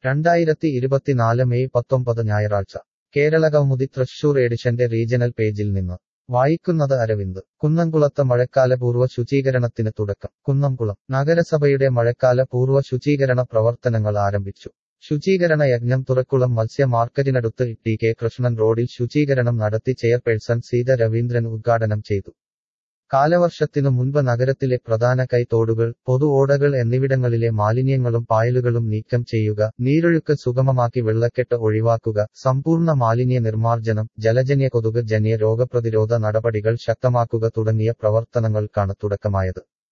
രണ്ടായിരത്തി ഇരുപത്തിനാല് മെയ് പത്തൊമ്പത് ഞായറാഴ്ച കേരളകൗമുദി തൃശൂർ എഡിഷന്റെ റീജണൽ പേജിൽ നിന്ന് വായിക്കുന്നത് അരവിന്ദ് കുന്നംകുളത്ത് മഴക്കാലപൂർവ്വ ശുചീകരണത്തിന് തുടക്കം കുന്നംകുളം നഗരസഭയുടെ മഴക്കാല പൂർവ്വ ശുചീകരണ പ്രവർത്തനങ്ങൾ ആരംഭിച്ചു ശുചീകരണ യജ്ഞം തുറക്കുളം മത്സ്യ മാർക്കറ്റിനടുത്ത് ടി കെ കൃഷ്ണൻ റോഡിൽ ശുചീകരണം നടത്തി ചെയർപേഴ്സൺ സീത രവീന്ദ്രൻ ഉദ്ഘാടനം ചെയ്തു കാലവർഷത്തിനു മുൻപ് നഗരത്തിലെ പ്രധാന കൈത്തോടുകൾ പൊതു ഓടകൾ എന്നിവിടങ്ങളിലെ മാലിന്യങ്ങളും പായലുകളും നീക്കം ചെയ്യുക നീരൊഴുക്ക് സുഗമമാക്കി വെള്ളക്കെട്ട് ഒഴിവാക്കുക സമ്പൂർണ്ണ മാലിന്യ നിർമ്മാർജ്ജനം ജലജന്യ കൊതുക് ജന്യ രോഗപ്രതിരോധ നടപടികൾ ശക്തമാക്കുക തുടങ്ങിയ പ്രവർത്തനങ്ങൾക്കാണ് തുടക്കമായത്